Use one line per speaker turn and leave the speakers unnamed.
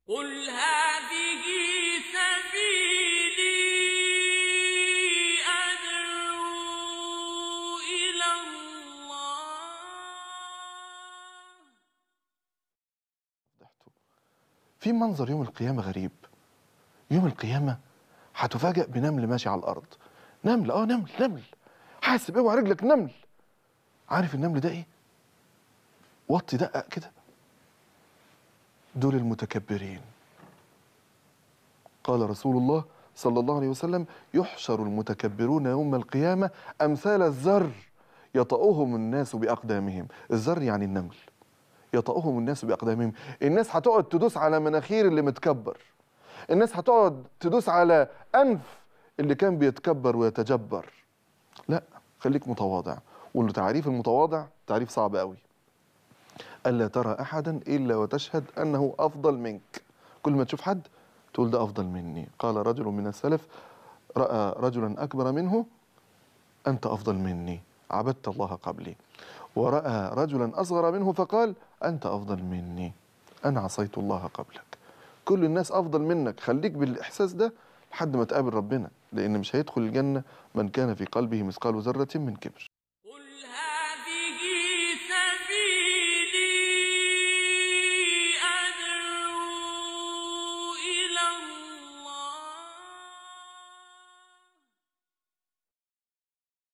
قل هذه سبيلي أدعو إلى الله
في منظر يوم القيامة غريب يوم القيامة هتفاجأ بنمل ماشي على الأرض نمل اه نمل نمل حاسب اوعى رجلك نمل عارف النمل ده ايه؟ وطي دقق كده دول المتكبرين قال رسول الله صلى الله عليه وسلم يحشر المتكبرون يوم القيامة أمثال الذر يطأهم الناس بأقدامهم الذر يعني النمل يطأهم الناس بأقدامهم الناس هتقعد تدوس على مناخير اللي متكبر الناس هتقعد تدوس على أنف اللي كان بيتكبر ويتجبر لا خليك متواضع وانه تعريف المتواضع تعريف صعب قوي ألا ترى أحدا إلا وتشهد أنه أفضل منك كل ما تشوف حد تقول ده أفضل مني قال رجل من السلف رأى رجلا أكبر منه أنت أفضل مني عبدت الله قبلي ورأى رجلا أصغر منه فقال أنت أفضل مني أنا عصيت الله قبلك كل الناس أفضل منك خليك بالإحساس ده لحد ما تقابل ربنا لأن مش هيدخل الجنة من كان في قلبه مثقال ذرة من كبر